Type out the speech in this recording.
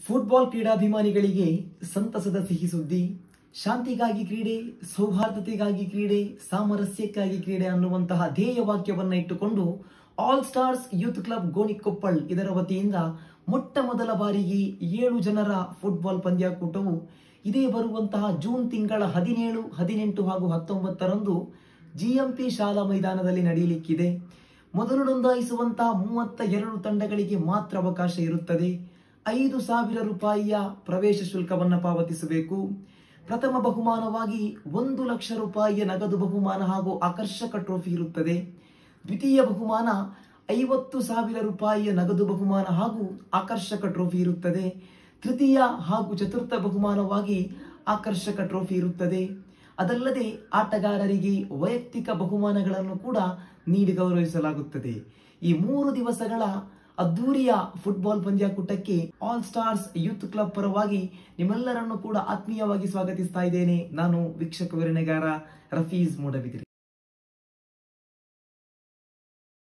football ಕ್ರೀಡಾಭಿಮಾನಿಗಳಿಗೆ ಸಂತಸದ ಸಿಹಿ ಸುದ್ದಿ ಶಾಂತಿಗಾಗಿ ಕ್ರೀಡೆ ಸೌಹಾರ್ದತೆಗಾಗಿ ಕ್ರೀಡೆ ಸಾಮರಸ್ಯಕ್ಕಾಗಿ ಕ್ರೀಡೆ ಅನ್ನುವಂತಹ ಧ್ಯೇಯ ವಾಕ್ಯವನ್ನ ಇಟ್ಟುಕೊಂಡು all stars youth club Gonikoppal ಇದರ ವತಿಯಿಂದ ಮೊಟ್ಟ ಮೊದಲ ಬಾರಿಗೆ ಏಳು ಜನರ ಫುಟ್ಬಾಲ್ ಪಂದ್ಯಾಕೂಟವು ಇದೇ ಬರುವಂತಹ ಜೂನ್ ತಿಂಗಳ ಹದಿನೇಳು ಹದಿನೆಂಟು ಹಾಗೂ ಹತ್ತೊಂಬತ್ತರಂದು ಜಿಎಂಪಿ ಶಾಲಾ ಮೈದಾನದಲ್ಲಿ ನಡೆಯಲಿಕ್ಕಿದೆ ಮೊದಲು ನೋಂದಾಯಿಸುವಂತಹ ಮೂವತ್ತ ಎರಡು ತಂಡಗಳಿಗೆ ಮಾತ್ರ ಅವಕಾಶ ಇರುತ್ತದೆ ಐದು ಸಾವಿರ ರೂಪಾಯಿಯ ಪ್ರವೇಶ ಶುಲ್ಕವನ್ನು ಪಾವತಿಸಬೇಕು ಪ್ರಥಮ ಬಹುಮಾನವಾಗಿ ಒಂದು ಲಕ್ಷ ರೂಪಾಯಿಯ ನಗದು ಬಹುಮಾನ ಹಾಗೂ ಆಕರ್ಷಕ ಟ್ರೋಫಿ ಇರುತ್ತದೆ ದ್ವಿತೀಯ ಬಹುಮಾನ ಐವತ್ತು ಸಾವಿರ ರೂಪಾಯಿಯ ನಗದು ಬಹುಮಾನ ಹಾಗೂ ಆಕರ್ಷಕ ಟ್ರೋಫಿ ಇರುತ್ತದೆ ತೃತೀಯ ಹಾಗೂ ಚತುರ್ಥ ಬಹುಮಾನವಾಗಿ ಆಕರ್ಷಕ ಟ್ರೋಫಿ ಇರುತ್ತದೆ ಅದಲ್ಲದೆ ಆಟಗಾರರಿಗೆ ವೈಯಕ್ತಿಕ ಬಹುಮಾನಗಳನ್ನು ಕೂಡ ನೀಡಿ ಗೌರವಿಸಲಾಗುತ್ತದೆ ಈ ಮೂರು ದಿವಸಗಳ ಅದ್ದೂರಿಯ ಫುಟ್ಬಾಲ್ ಪಂದ್ಯಾಕೂಟಕ್ಕೆ ಆಲ್ ಸ್ಟಾರ್ಸ್ ಯೂತ್ ಕ್ಲಬ್ ಪರವಾಗಿ ನಿಮ್ಮೆಲ್ಲರನ್ನು ಕೂಡ ಆತ್ಮೀಯವಾಗಿ ಸ್ವಾಗತಿಸ್ತಾ ಇದ್ದೇನೆ ನಾನು ವೀಕ್ಷಕ ವಿರಣೆಗಾರ ರಫೀಜ್ ಮೂಡಬಿದಿರೆ